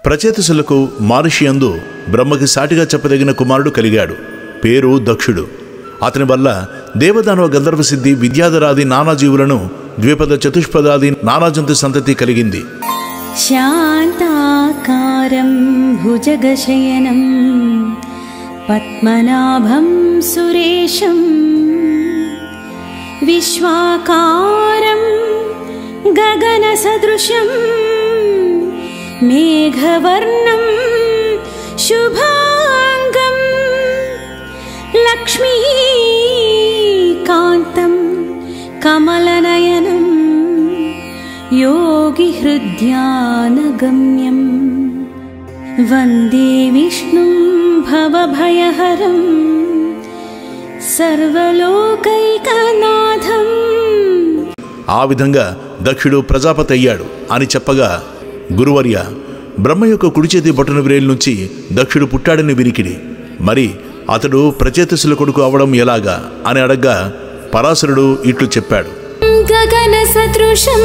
ప్రచేతసులకు మానుషియందు బ్రహ్మకి సాటిగా చెప్పదగిన కుమారుడు కలిగాడు పేరు దక్షుడు అతని వల్ల దేవదానవ గంధర్వ సిద్ధి విద్యాధరాది నానాజీవులను ద్విపద చతుష్పదాది నానాజంతు సంతతి కలిగింది शान्ताकारं भुजगशयनं पद्मनाभं सुरेशं विश्वाकारं गगनसदृशं मेघवर्णं शुभाङ्गं लक्ष्मीकान्तं कमलनयनम् योगिहृद्यानगम्यं वन्दे विष्णुं भवभयहरं सर्वलोकैकनाथम् ఆ విధంగా దక్షుడు ప్రజాపతి అయ్యాడు అని చెప్పగా గురువర్య బ్రహ్మ యొక్క కుడి చేతి బొటన వ్రేలు నుంచి దక్షుడు పుట్టాడని వినికిడి మరి అతడు ప్రచేతసుల కొడుకు అవడం ఎలాగా అని అడగ్గా పరాశరుడు ఇట్లు చెప్పాడు गगनसदृशम्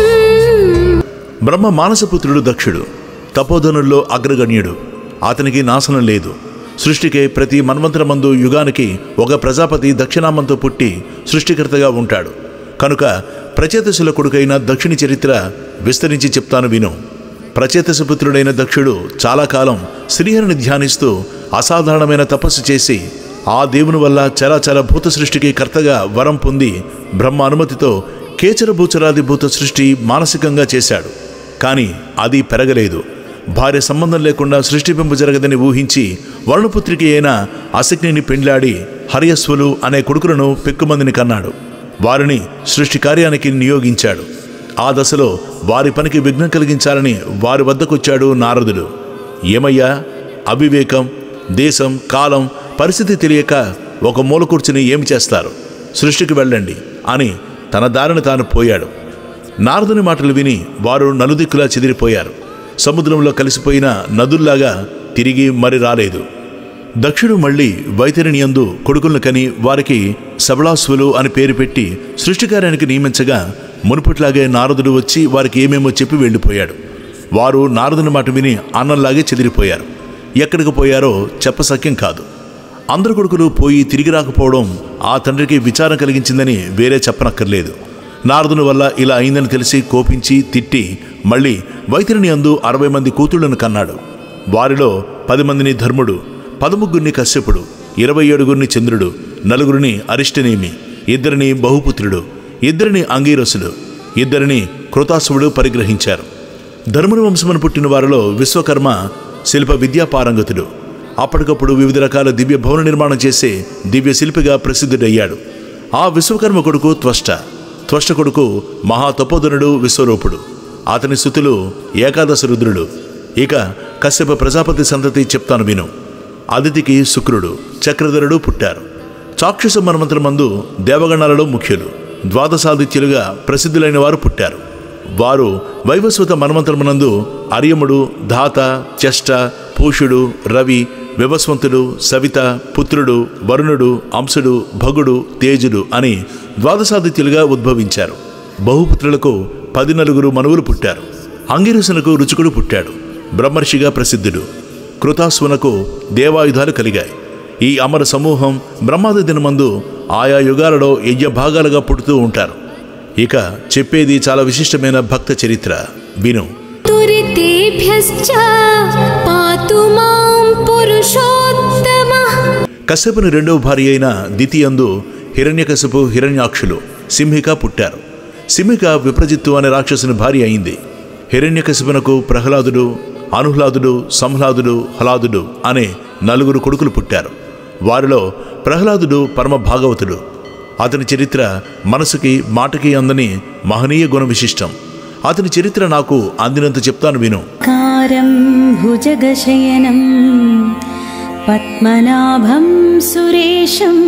బ్రహ్మ మానసపుత్రుడు దక్షుడు తపోధనుల్లో అగ్రగణ్యుడు అతనికి నాశనం లేదు సృష్టికి ప్రతి మన్వంతరమందు యుగానికి ఒక ప్రజాపతి దక్షిణామంతో పుట్టి సృష్టికర్తగా ఉంటాడు కనుక ప్రచేతసుల కొడుకైన దక్షిణి చరిత్ర విస్తరించి చెప్తాను విను ప్రచేతసపుత్రుడైన దక్షుడు చాలా కాలం శ్రీహరిని ధ్యానిస్తూ అసాధారణమైన తపస్సు చేసి ఆ దేవుని వల్ల చరాచర భూత సృష్టికి కర్తగా వరం పొంది బ్రహ్మ అనుమతితో కేచరభూచరాది భూత సృష్టి మానసికంగా చేశాడు కానీ అది పెరగలేదు భార్య సంబంధం లేకుండా సృష్టి పెంపు జరగదని ఊహించి వరుణపుత్రికి అయిన అశక్నిని పెండ్లాడి హరియస్వలు అనే కొడుకులను పెక్కుమందిని కన్నాడు వారిని సృష్టి కార్యానికి నియోగించాడు ఆ దశలో వారి పనికి విఘ్నం కలిగించాలని వారి వద్దకొచ్చాడు నారదుడు ఏమయ్యా అవివేకం దేశం కాలం పరిస్థితి తెలియక ఒక మూల కూర్చుని ఏమి చేస్తారు సృష్టికి వెళ్ళండి అని తన దారిని తాను పోయాడు నారదుని మాటలు విని వారు నలుదిక్కులా చెదిరిపోయారు సముద్రంలో కలిసిపోయిన నదుల్లాగా తిరిగి మరి రాలేదు దక్షుడు మళ్ళీ వైతరిని యందు కొడుకులను కని వారికి సబళాశ్వులు అని పేరు పెట్టి సృష్టికార్యానికి నియమించగా మునుపట్లాగే నారదుడు వచ్చి వారికి ఏమేమో చెప్పి వెళ్ళిపోయాడు వారు నారదుని మాట విని అన్నంలాగే చెదిరిపోయారు ఎక్కడికి పోయారో చెప్పసక్యం కాదు అందరు కొడుకులు పోయి తిరిగి రాకపోవడం ఆ తండ్రికి విచారం కలిగించిందని వేరే చెప్పనక్కర్లేదు నారదుని వల్ల ఇలా అయిందని తెలిసి కోపించి తిట్టి మళ్ళీ వైతిరిని అందు అరవై మంది కూతుళ్లను కన్నాడు వారిలో పది మందిని ధర్ముడు పదముగ్గురిని కశ్యపుడు ఇరవై ఏడుగురిని చంద్రుడు నలుగురిని అరిష్టనేమి ఇద్దరిని బహుపుత్రుడు ఇద్దరిని అంగీరసుడు ఇద్దరిని కృతాసువుడు పరిగ్రహించారు ధర్ముని వంశమును పుట్టిన వారిలో విశ్వకర్మ శిల్ప విద్యాపారంగతుడు అప్పటికప్పుడు వివిధ రకాల దివ్య భవన నిర్మాణం చేసే దివ్య శిల్పిగా ప్రసిద్ధుడయ్యాడు ఆ విశ్వకర్మ కొడుకు త్వష్ట త్వష్ట కొడుకు మహాతపోధనుడు విశ్వరూపుడు అతని స్థుతులు ఏకాదశ రుద్రుడు ఇక కశ్యప ప్రజాపతి సంతతి చెప్తాను విను అదితికి శుక్రుడు చక్రధరుడు పుట్టారు చాక్షుష మన్వంతరమందు దేవగణాలలో ముఖ్యులు ద్వాదశాదిత్యులుగా ప్రసిద్ధులైన వారు పుట్టారు వారు వైవస్వత మన్వంతరమునందు అర్యముడు ధాత చెష్ట పూషుడు రవి వివస్వంతుడు సవిత పుత్రుడు వరుణుడు అంశుడు భగుడు తేజుడు అని ద్వాదశాదిత్యులుగా ఉద్భవించారు బహుపుత్రులకు పది నలుగురు మనువులు పుట్టారు అంగిరసునకు రుచుకుడు పుట్టాడు బ్రహ్మర్షిగా ప్రసిద్ధుడు కృతాస్వునకు దేవాయుధాలు కలిగాయి ఈ అమర సమూహం బ్రహ్మాది దినమందు ఆయా యుగాలలో యజ్ఞ భాగాలుగా పుడుతూ ఉంటారు ఇక చెప్పేది చాలా విశిష్టమైన భక్త చరిత్ర విను दुरितेभ्यश्च पातु मां पुरुषोत्तमः కశ్యపుని రెండవ భార్య అయిన దితియందు హిరణ్యకశిపు హిరణ్యాక్షులు సింహిక పుట్టారు సింహిక విప్రజిత్తు అనే రాక్షసుని భార్య అయింది హిరణ్యకశిపునకు ప్రహ్లాదుడు అనుహ్లాదుడు సంహ్లాదుడు హలాదుడు అనే నలుగురు కొడుకులు పుట్టారు వారిలో ప్రహ్లాదుడు పరమ భాగవతుడు అతని చరిత్ర మనసుకి మాటకి అందని మహనీయ గుణ విశిష్టం అతని చరిత్ర నాకు అందినంత చెప్తాను విను कारं भुजगशयनं पद्मनाभं सुरेशम्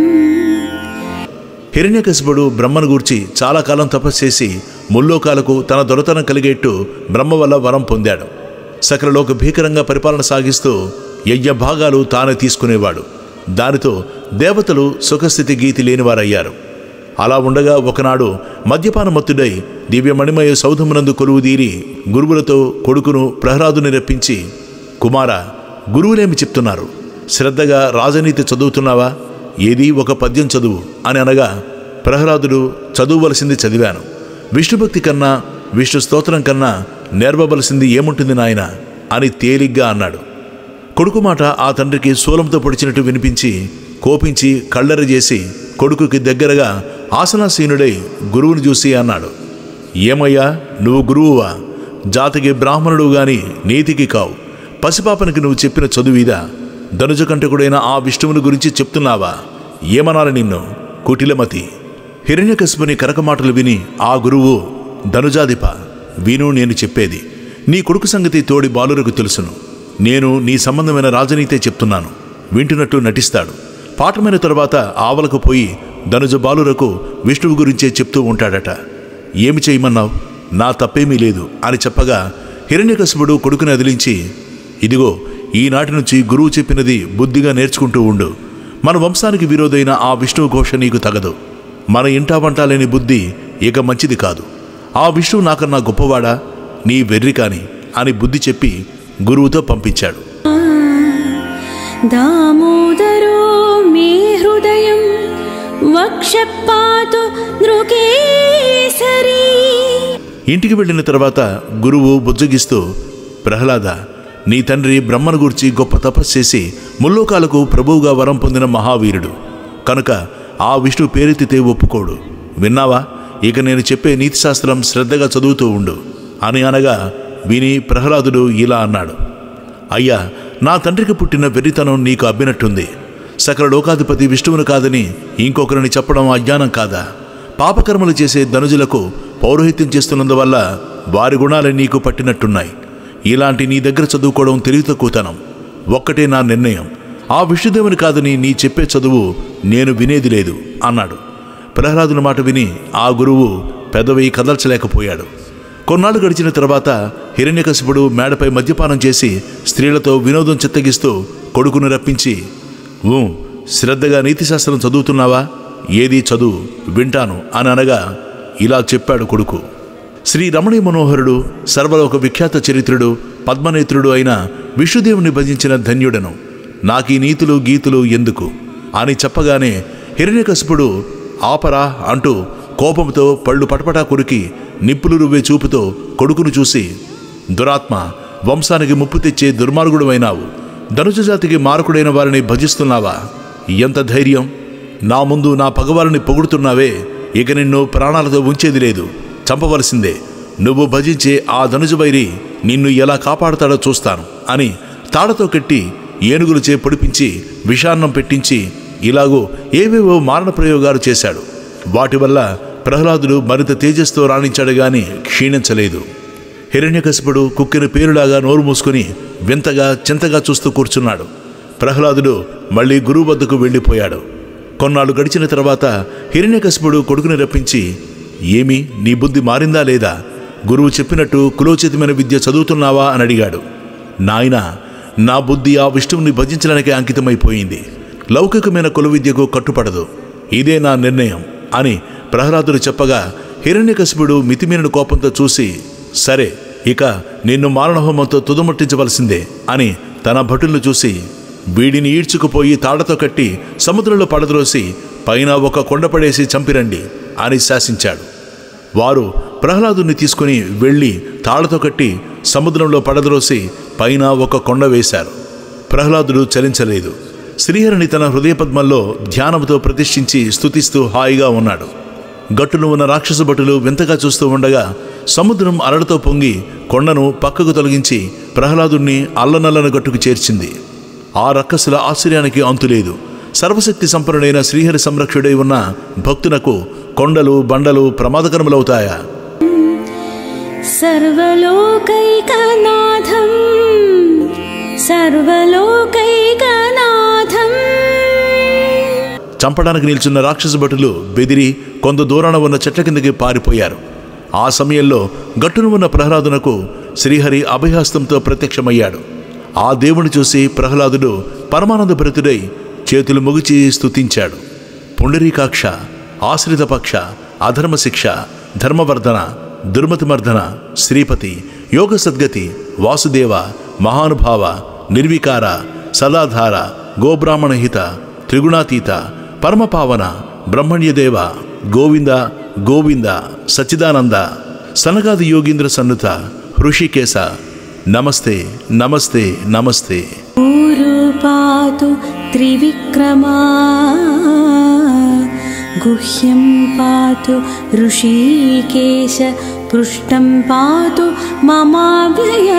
హిరణ్యకశిపుడు బ్రహ్మను గూర్చి చాలా కాలం తపస్సు చేసి ముల్లోకాలకు తన దొరతనం కలిగేట్టు బ్రహ్మ వల్ల వరం పొందాడు సకలలోక భీకరంగా పరిపాలన సాగిస్తూ యజ్ఞ భాగాలు తానే తీసుకునేవాడు దానితో దేవతలు సుఖస్థితి గీతి లేనివారయ్యారు అలా ఉండగా ఒకనాడు మద్యపానమత్తుడై దివ్యమణిమయ సౌధమునందు కొలువుదీరి గురువులతో కొడుకును ప్రహ్లాదుని రప్పించి కుమార గురువులేమి చెప్తున్నారు శ్రద్ధగా రాజనీతి చదువుతున్నావా ఏది ఒక పద్యం చదువు అని అనగా ప్రహ్లాదుడు చదువువలసింది చదివాను విష్ణుభక్తి కన్నా విష్ణు స్తోత్రం కన్నా నేర్వవలసింది ఏముంటుంది నాయన అని తేలిగ్గా అన్నాడు కొడుకు మాట ఆ తండ్రికి శూలంతో పొడిచినట్టు వినిపించి కోపించి కళ్ళెర చేసి కొడుకుకి దగ్గరగా ఆసనాసీనుడై గురువుని చూసి అన్నాడు ఏమయ్యా నువ్వు గురువువా జాతికి బ్రాహ్మణుడు గాని నీతికి కావు పసిపాపనికి నువ్వు చెప్పిన చదువుదా ధనుజకంటకుడైన ఆ విష్ణువుని గురించి చెప్తున్నావా ఏమనాలి నిన్ను కుటిలమతి హిరణ్యకశిపుని కరక మాటలు విని ఆ గురువు ధనుజాధిప విను నేను చెప్పేది నీ కొడుకు సంగతి తోడి బాలురకు తెలుసును నేను నీ సంబంధమైన రాజనీతే చెప్తున్నాను వింటున్నట్టు నటిస్తాడు పాఠమైన తరువాత ఆవలకు పోయి ధనుజ బాలురకు విష్ణువు గురించే చెప్తూ ఉంటాడట ఏమి చేయమన్నావు నా తప్పేమీ లేదు అని చెప్పగా హిరణ్యకశిపుడు కొడుకుని అదిలించి ఇదిగో ఈనాటి నుంచి గురువు చెప్పినది బుద్ధిగా నేర్చుకుంటూ ఉండు మన వంశానికి విరోధైన ఆ విష్ణువు ఘోష నీకు తగదు మన ఇంటా వంట లేని బుద్ధి ఇక మంచిది కాదు ఆ విష్ణువు నాకన్నా గొప్పవాడా నీ వెర్రి కాని అని బుద్ధి చెప్పి గురువుతో పంపించాడు दामोदरो मे हृदयं वक्षपातु नृकेसरी ఇంటికి వెళ్ళిన తర్వాత గురువు బుజ్జగిస్తూ ప్రహ్లాద నీ తండ్రి బ్రహ్మను గూర్చి గొప్ప తపస్సు చేసి ముల్లోకాలకు ప్రభువుగా వరం పొందిన మహావీరుడు కనుక ఆ విష్ణు పేరెత్తితే ఒప్పుకోడు విన్నావా ఇక నేను చెప్పే నీతిశాస్త్రం శ్రద్ధగా చదువుతూ ఉండు అని అనగా విని ప్రహ్లాదుడు ఇలా అన్నాడు అయ్యా నా తండ్రికి పుట్టిన వెర్రితనం నీకు అబ్బినట్టుంది సకల లోకాధిపతి విష్ణువును కాదని ఇంకొకరిని చెప్పడం అజ్ఞానం కాదా పాపకర్మలు చేసే ధనుజులకు పౌరోహిత్యం చేస్తున్నందువల్ల వారి గుణాలు నీకు పట్టినట్టున్నాయి ఇలాంటి నీ దగ్గర చదువుకోవడం తెలివి తక్కువతనం ఒక్కటే నా నిర్ణయం ఆ విష్ణుదేవుని కాదని నీ చెప్పే చదువు నేను వినేది లేదు అన్నాడు ప్రహ్లాదుని మాట విని ఆ గురువు పెదవి కదల్చలేకపోయాడు కొన్నాళ్ళు గడిచిన తర్వాత హిరణ్యకశిపుడు మేడపై మద్యపానం చేసి స్త్రీలతో వినోదం చిత్తగిస్తూ కొడుకును రప్పించి ఊ శ్రద్ధగా నీతిశాస్త్రం చదువుతున్నావా ఏది చదువు వింటాను అని అనగా ఇలా చెప్పాడు కొడుకు శ్రీ రమణీ మనోహరుడు సర్వలోక విఖ్యాత చరిత్రుడు పద్మనేత్రుడు అయిన విష్ణుదేవుని భజించిన ధన్యుడను నాకీ నీతులు గీతులు ఎందుకు అని చెప్పగానే హిరణ్యకశిపుడు ఆపరా అంటూ కోపంతో పళ్ళు పటపటా కొరికి నిప్పులు రువ్వే చూపుతో కొడుకును చూసి దురాత్మ వంశానికి ముప్పు తెచ్చే దుర్మార్గుడు అయినావు ధనుజ జాతికి మారకుడైన వారిని భజిస్తున్నావా ఎంత ధైర్యం నా ముందు నా పగవారిని పొగుడుతున్నావే ఇక నిన్ను ప్రాణాలతో ఉంచేది లేదు చంపవలసిందే నువ్వు భజించే ఆ ధనుజుబైరి నిన్ను ఎలా కాపాడుతాడో చూస్తాను అని తాడతో కట్టి ఏనుగులచే పొడిపించి విషాన్నం పెట్టించి ఇలాగూ ఏవేవో మారణ ప్రయోగాలు చేశాడు వాటి వల్ల ప్రహ్లాదుడు మరింత తేజస్తో రాణించాడు గాని క్షీణించలేదు హిరణ్యకశిపుడు కుక్కిన పేరులాగా నోరు మూసుకుని వింతగా చింతగా చూస్తూ కూర్చున్నాడు ప్రహ్లాదుడు మళ్ళీ గురువు వద్దకు వెళ్ళిపోయాడు కొన్నాళ్ళు గడిచిన తర్వాత హిరణ్యకశిపుడు కొడుకుని రప్పించి ఏమి నీ బుద్ధి మారిందా లేదా గురువు చెప్పినట్టు కులోచితమైన విద్య చదువుతున్నావా అని అడిగాడు నాయనా నా బుద్ధి ఆ విష్ణువుని భజించడానికి అంకితమైపోయింది లౌకికమైన కుల విద్యకు కట్టుపడదు ఇదే నా నిర్ణయం అని ప్రహ్లాదుడు చెప్పగా హిరణ్యకశిపుడు మితిమీరిన కోపంతో చూసి సరే ఇక నిన్ను మారణహోమంతో తుదముట్టించవలసిందే అని తన భటులను చూసి వీడిని ఈడ్చుకుపోయి తాడతో కట్టి సముద్రంలో పడద్రోసి పైన ఒక కొండ పడేసి చంపిరండి అని శాసించాడు వారు ప్రహ్లాదుని తీసుకుని వెళ్ళి తాళతో కట్టి సముద్రంలో పడద్రోసి పైన ఒక కొండ వేశారు ప్రహ్లాదుడు చలించలేదు శ్రీహరిని తన హృదయపద్మంలో ధ్యానంతో ప్రతిష్ఠించి స్తుతిస్తూ హాయిగా ఉన్నాడు గట్టును ఉన్న రాక్షస భటులు వింతగా చూస్తూ ఉండగా సముద్రం అలలతో పొంగి కొండను పక్కకు తొలగించి ప్రహ్లాదుణ్ణి అల్లనల్లని గట్టుకు చేర్చింది ఆ రక్కసుల ఆశ్చర్యానికి అంతులేదు సర్వశక్తి సంపన్నుడైన శ్రీహరి సంరక్షుడై ఉన్న భక్తునకు కొండలు బండలు ప్రమాదకరములవుతాయా सर्वलोकैकनाथं सर्वलोकैकनाथम् చంపడానికి నిల్చున్న రాక్షస భటులు బెదిరి కొంత దూరాన ఉన్న చెట్ల కిందకి పారిపోయారు ఆ సమయంలో గట్టున ఉన్న ప్రహ్లాదునకు శ్రీహరి అభయహస్తంతో ప్రత్యక్షమయ్యాడు ఆ దేవుని చూసి ప్రహ్లాదుడు పరమానంద భరితుడై చేతులు ముగిచి స్తుతించాడు పుండరీకాక్ష ఆశ్రిత పక్ష అధర్మ శిక్ష ధర్మవర్ధన దుర్మతిమర్దన శ్రీపతి యోగ సద్గతి వాసుదేవ మహానుభావ నిర్వికార సదాధార గోబ్రాహ్మణహిత త్రిగుణాతీత పరమపావన బ్రహ్మణ్యదేవ గోవింద గోవింద సచ్చిదానంద సనగాది యోగీంద్ర సన్నుత హృషికేశ నమస్తే నమస్తే నమస్తే ऊरु पातु त्रिविक्रमा गुह्यं पातु ऋषिकेश पृष्ठं पातु ममाव्यय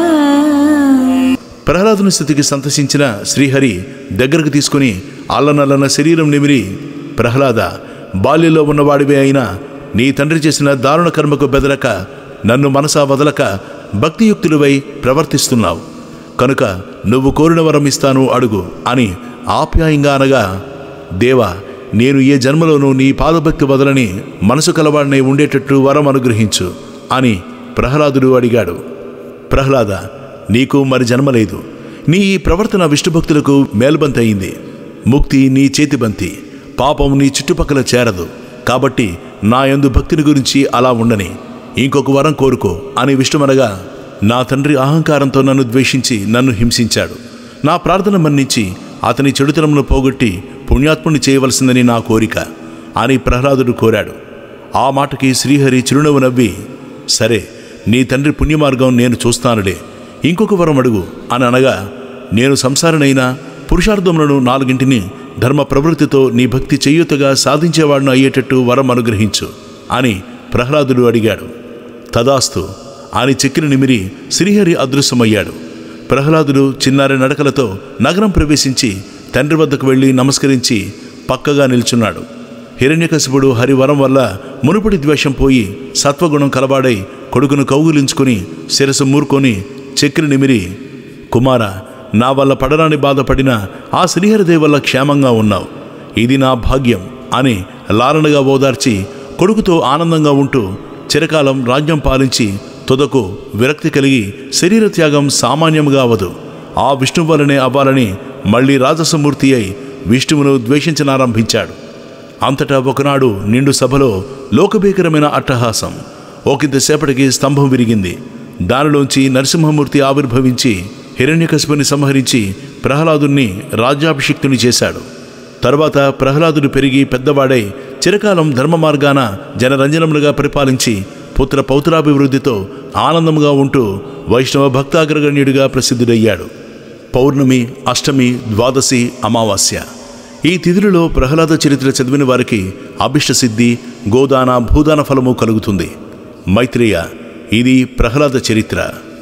ప్రహ్లాదుని స్థితికి సంతసించిన శ్రీహరి దగ్గరకు తీసుకుని అల్లనల్లన శరీరం నిమిరి ప్రహ్లాద బాల్యంలో ఉన్నవాడివే అయినా నీ తండ్రి చేసిన దారుణ కర్మకు బెదరక నన్ను మనసా వదలక భక్తియుక్తులువై ప్రవర్తిస్తున్నావు కనుక నువ్వు కోరిన వరం ఇస్తాను అడుగు అని ఆప్యాయంగా అనగా దేవా నేను ఏ జన్మలోనూ నీ పాదభక్తి వదలని మనసు కలవాడినే ఉండేటట్టు వరం అనుగ్రహించు అని ప్రహ్లాదుడు అడిగాడు ప్రహ్లాద నీకు మరి జన్మ లేదు నీ ఈ ప్రవర్తన విష్ణుభక్తులకు మేల్బంతయింది ముక్తి నీ చేతిబంతి పాపం నీ చుట్టుపక్కల చేరదు కాబట్టి నా యందు భక్తిని గురించి అలా ఉండని ఇంకొక వరం కోరుకో అని విష్ణుమనగా నా తండ్రి అహంకారంతో నన్ను ద్వేషించి నన్ను హింసించాడు నా ప్రార్థన మన్నించి అతని చెడుతనమును పోగొట్టి పుణ్యాత్ముని చేయవలసిందని నా కోరిక అని ప్రహ్లాదుడు కోరాడు ఆ మాటకి శ్రీహరి చిరునవ్వు నవ్వి సరే నీ తండ్రి పుణ్యమార్గం నేను చూస్తానులే ఇంకొక వరం అడుగు అని అనగా నేను సంసారనైనా పురుషార్థములను నాలుగింటిని ధర్మ ప్రవృత్తితో నీ భక్తి చెయ్యుతగా సాధించేవాడును అయ్యేటట్టు వరం అనుగ్రహించు అని ప్రహ్లాదుడు అడిగాడు తదాస్తు అని చెక్కిన నిమిరి శ్రీహరి అదృశ్యమయ్యాడు ప్రహ్లాదుడు చిన్నారి నడకలతో నగరం ప్రవేశించి తండ్రి వద్దకు వెళ్ళి నమస్కరించి పక్కగా నిల్చున్నాడు హిరణ్యకశిపుడు హరివరం వల్ల మునుపటి ద్వేషం పోయి సత్వగుణం కలవాడై కొడుకును కౌగులించుకుని శిరసు మూర్కొని చక్రి నిమిరి కుమార నా వల్ల పడరాని బాధపడిన ఆ శ్రీహరిదేవి వల్ల క్షేమంగా ఉన్నావు ఇది నా భాగ్యం అని లాలనగా ఓదార్చి కొడుకుతో ఆనందంగా ఉంటూ చిరకాలం రాజ్యం పాలించి తుదకు విరక్తి కలిగి శరీర త్యాగం సామాన్యంగా అవదు ఆ విష్ణు వలనే అవ్వాలని మళ్ళీ రాజసమూర్తి అయి విష్ణువును ద్వేషించనారంభించాడు అంతటా ఒకనాడు నిండు సభలో లోకభీకరమైన అట్టహాసం ఒకంతసేపటికి స్తంభం విరిగింది దానిలోంచి నరసింహమూర్తి ఆవిర్భవించి హిరణ్యకశిపుని సంహరించి ప్రహ్లాదుని రాజ్యాభిషిక్తుని చేశాడు తరువాత ప్రహ్లాదుడు పెరిగి పెద్దవాడై చిరకాలం ధర్మ మార్గాన జనరంజనములుగా పరిపాలించి పుత్ర పౌత్రాభివృద్ధితో ఆనందంగా ఉంటూ వైష్ణవ భక్తాగ్రగణ్యుడిగా ప్రసిద్ధుడయ్యాడు పౌర్ణమి అష్టమి ద్వాదశి అమావాస్య ఈ తిథులలో ప్రహ్లాద చరిత్ర చదివిన వారికి అభిష్ట సిద్ధి గోదాన భూదాన ఫలము కలుగుతుంది మైత్రేయ ఇది ప్రహ్లాద చరిత్ర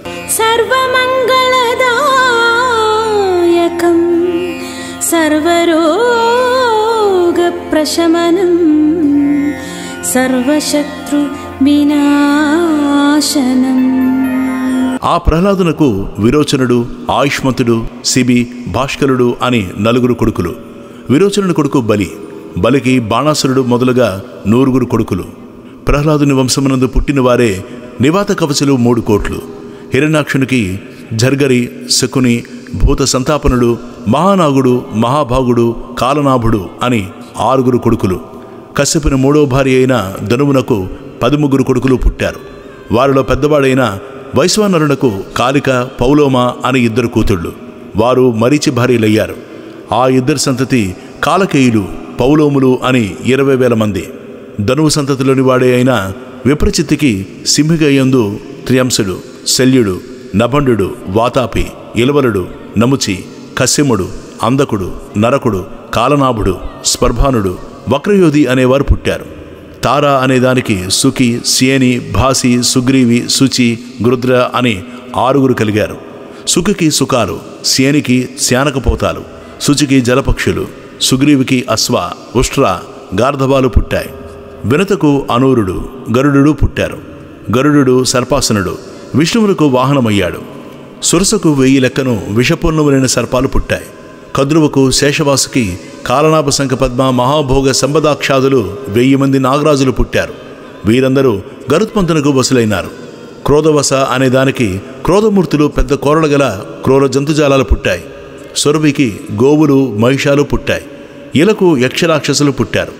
सर्वमङ्गलदायकं सर्वरोगप्रशमनं सर्वशत्रुविनाशनम् ఆ ప్రహ్లాదునకు విరోచనుడు ఆయుష్మంతుడు శిబి భాష్కరుడు అని నలుగురు కొడుకులు విరోచనుడి కొడుకు బలి బలికి బాణాసురుడు మొదలుగా నూరుగురు కొడుకులు ప్రహ్లాదుని వంశమునందు పుట్టిన వారే నివాత కవచలు మూడు కోట్లు హిరణ్యాక్షునికి జర్గరి శకుని భూత సంతాపనుడు మహానాగుడు మహాభాగుడు కాలనాభుడు అని ఆరుగురు కొడుకులు కశ్యపుని మూడో భార్య అయిన ధనువునకు పదముగ్గురు కొడుకులు పుట్టారు వారిలో పెద్దవాడైన వైశ్వానరునకు కాలిక పౌలోమ అని ఇద్దరు కూతుళ్ళు వారు మరీచి భార్యలయ్యారు ఆ ఇద్దరి సంతతి కాలకేయులు పౌలోములు అని ఇరవై వేల మంది ధనువు సంతతిలోని వాడే అయిన విప్రచిత్తికి సింహిగయందు త్రియంసుడు శల్యుడు నభండు వాతాపి ఇలవలుడు నముచి కశ్యముడు అందకుడు నరకుడు కాలనాభుడు స్పర్భానుడు వక్రయోధి అనేవారు పుట్టారు తార అనేదానికి సుకి సియని భాసి సుగ్రీవి శుచి గృద్ర అని ఆరుగురు కలిగారు సుఖికి సుకాలు సియనికి శానకపోతాలు శుచికి జలపక్షులు సుగ్రీవికి అశ్వ ఉష్ట్ర గార్ధవాలు పుట్టాయి వినతకు అనూరుడు గరుడు పుట్టారు గరుడు సర్పాసనుడు విష్ణువులకు వాహనమయ్యాడు సురసకు వెయ్యి లెక్కను విషపూర్ణములైన సర్పాలు పుట్టాయి కద్రువకు శేషవాసుకి కాలనాభ శంఖ పద్మ మహాభోగ సంపదాక్షాదులు వెయ్యి మంది నాగరాజులు పుట్టారు వీరందరూ గరుత్మంతునకు వసులైనారు క్రోధవస అనే దానికి క్రోధమూర్తులు పెద్ద కోరలు గల క్రూర జంతుజాలాలు పుట్టాయి సురభికి గోవులు మహిషాలు పుట్టాయి ఇలకు యక్షరాక్షసులు పుట్టారు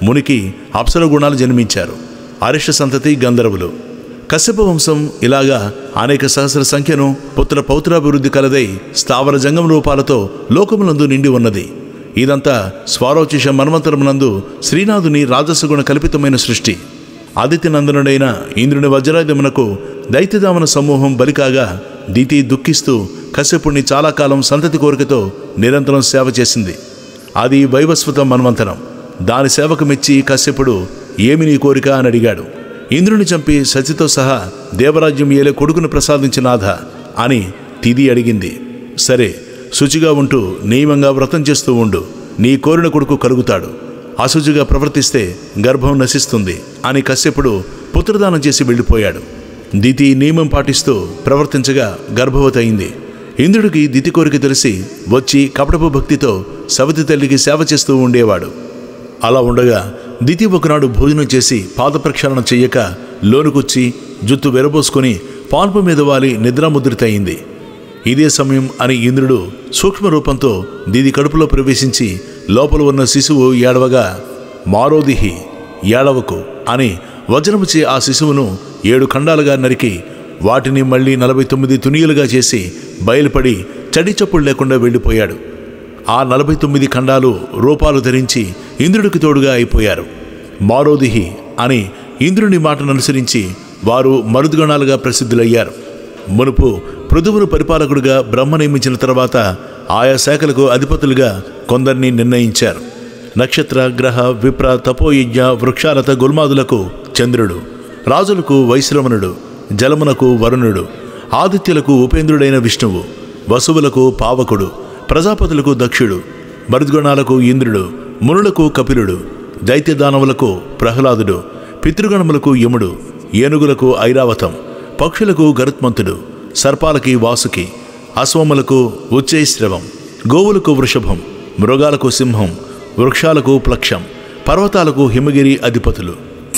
మునికి అప్సర గుణాలు జన్మించారు అరిష్ట సంతతి గంధర్వులు కశ్యప వంశం ఇలాగా అనేక సహస్ర సంఖ్యను పుత్ర పౌత్రాభివృద్ధి కలదై స్థావర జంగం రూపాలతో లోకములందు నిండి ఉన్నది ఇదంతా స్వారోచిష మన్వంతరమునందు శ్రీనాథుని రాజసగుణ కల్పితమైన సృష్టి ఆదిత్య నందనుడైన ఇంద్రుని వజ్రాయుధమునకు దైత్యదామన సమూహం బలికాగా దితి దుఃఖిస్తూ కశ్యపుణ్ణి చాలా కాలం సంతతి కోరికతో నిరంతరం సేవ చేసింది అది వైవస్వత మన్వంతరం దాని సేవకు మెచ్చి కశ్యపుడు ఏమి నీ కోరిక అని అడిగాడు ఇంద్రుని చంపి సచితో సహా దేవరాజ్యం ఏలే కొడుకును ప్రసాదించినాథ అని తిది అడిగింది సరే శుచిగా ఉంటూ నియమంగా వ్రతం చేస్తూ ఉండు నీ కోరిన కొడుకు కలుగుతాడు అశుచిగా ప్రవర్తిస్తే గర్భం నశిస్తుంది అని కశ్యపుడు పుత్రదానం చేసి వెళ్ళిపోయాడు దితి నియమం పాటిస్తూ ప్రవర్తించగా గర్భవతి అయింది ఇంద్రుడికి దితి కోరిక తెలిసి వచ్చి కపటపు భక్తితో సవతి తల్లికి సేవ చేస్తూ ఉండేవాడు అలా ఉండగా దితి ఒకనాడు భోజనం చేసి పాద ప్రక్షాళన చెయ్యక లోనుకొచ్చి జుత్తు వెరబోసుకొని పాన్పు మీద వాలి నిద్రాముద్రిత అయింది ఇదే సమయం అని ఇంద్రుడు సూక్ష్మ రూపంతో దీది కడుపులో ప్రవేశించి లోపల ఉన్న శిశువు ఏడవగా మారోదిహి ఏడవకు అని వజ్రముచే ఆ శిశువును ఏడు ఖండాలుగా నరికి వాటిని మళ్ళీ నలభై తొమ్మిది తునియలుగా చేసి బయలుపడి చడి చప్పుడు లేకుండా వెళ్ళిపోయాడు ఆ నలభై తొమ్మిది ఖండాలు రూపాలు ధరించి ఇంద్రుడికి తోడుగా అయిపోయారు మారోదిహి అని ఇంద్రుని మాటను అనుసరించి వారు మరుద్గణాలుగా ప్రసిద్ధులయ్యారు మునుపు పృథువును పరిపాలకుడిగా బ్రహ్మ నియమించిన తర్వాత ఆయా శాఖలకు అధిపతులుగా కొందరిని నిర్ణయించారు నక్షత్ర గ్రహ విప్ర తపోయజ్ఞ వృక్షాలత గుల్మాదులకు చంద్రుడు రాజులకు వైశ్రవణుడు జలమునకు వరుణుడు ఆదిత్యులకు ఉపేంద్రుడైన విష్ణువు వసువులకు పావకుడు ప్రజాపతులకు దక్షుడు మరుద్గణాలకు ఇంద్రుడు మునులకు కపిలుడు దైత్యదానవులకు ప్రహ్లాదుడు పితృగణములకు యముడు ఏనుగులకు ఐరావతం పక్షులకు గరుత్మంతుడు సర్పాలకి వాసుకి అశ్వములకు ఉచ్చైశ్రవం గోవులకు వృషభం మృగాలకు సింహం వృక్షాలకు ప్లక్షం పర్వతాలకు హిమగిరి అధిపతులు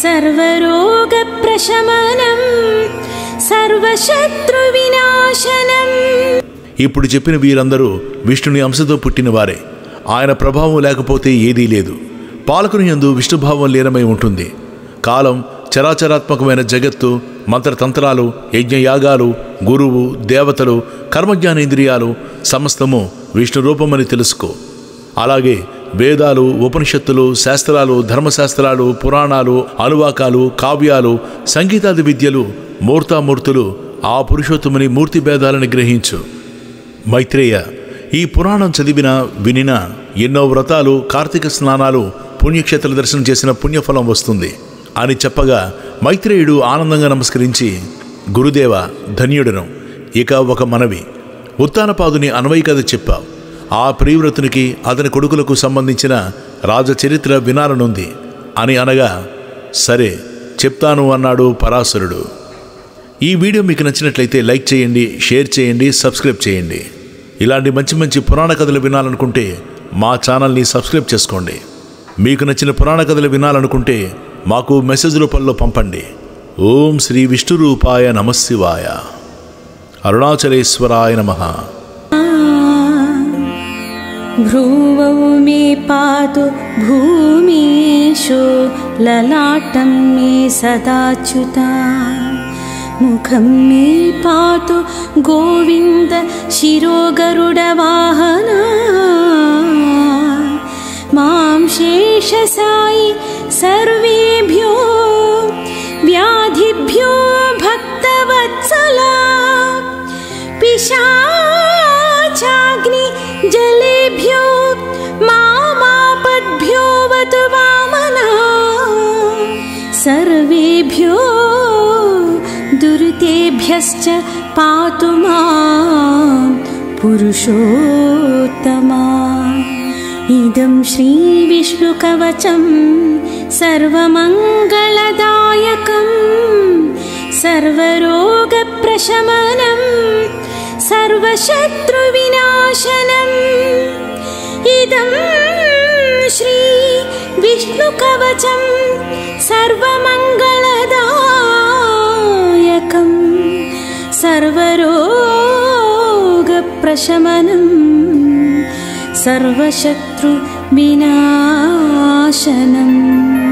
सर्वरोगप्रशमनं सर्वशत्रुविनाशनम् ఇప్పుడు చెప్పిన వీరందరూ విష్ణుని అంశతో పుట్టిన వారే ఆయన ప్రభావం లేకపోతే ఏదీ లేదు పాలకుని యందు విష్ణుభావం లీనమై ఉంటుంది కాలం చరాచరాత్మకమైన జగత్తు మంత్రతంత్రాలు యజ్ఞయాగాలు గురువు దేవతలు కర్మజ్ఞానేంద్రియాలు సమస్తము విష్ణు రూపమని తెలుసుకో అలాగే వేదాలు ఉపనిషత్తులు శాస్త్రాలు ధర్మశాస్త్రాలు పురాణాలు అనువాకాలు కావ్యాలు సంగీతాది విద్యలు మూర్తామూర్తులు ఆ పురుషోత్తముని మూర్తి భేదాలను గ్రహించు మైత్రేయ ఈ పురాణం చదివిన వినిన ఎన్నో వ్రతాలు కార్తీక స్నానాలు పుణ్యక్షేత్ర దర్శనం చేసిన పుణ్యఫలం వస్తుంది అని చెప్పగా మైత్రేయుడు ఆనందంగా నమస్కరించి గురుదేవ ధన్యుడను ఇక ఒక మనవి ఉత్తానపాదుని అన్వయి కథ చెప్పావు ఆ ప్రియవ్రతునికి అతని కొడుకులకు సంబంధించిన రాజచరిత్ర వినాలనుంది అని అనగా సరే చెప్తాను అన్నాడు పరాశరుడు ఈ వీడియో మీకు నచ్చినట్లయితే లైక్ చేయండి షేర్ చేయండి సబ్స్క్రైబ్ చేయండి ఇలాంటి మంచి మంచి పురాణ కథలు వినాలనుకుంటే మా ఛానల్ని సబ్స్క్రైబ్ చేసుకోండి మీకు నచ్చిన పురాణ కథలు వినాలనుకుంటే మాకు మెసేజ్ రూపంలో పంపండి ఓం శ్రీ విష్ణు రూపాయ నమశివాయ అరుణాచలేశ్వరాయ నమః भ्रुवौ मे पातु भूमीशो ललाटं मे सदाच्युता मुखं मे पातु गोविन्द शिरो गरुडवाहना मां शेषसायि सर्वेभ्यो व्याधिभ्यो भक्तवत्सला पिशाचाग्नि जलेभ्यो मामापद्भ्यो वतु वामना सर्वेभ्यो दुरितेभ्यश्च पातु मां पुरुषोत्तमा इदं श्रीविष्णुकवचं सर्वमङ्गलदायकं सर्वरोगप्रशमनं सर्वशत्रुविनाशनम् इदं श्रीविष्णुकवचं सर्वमङ्गलदायकं सर्वरोगप्रशमनं सर्वशत्रुविनाशनम् వినాశనం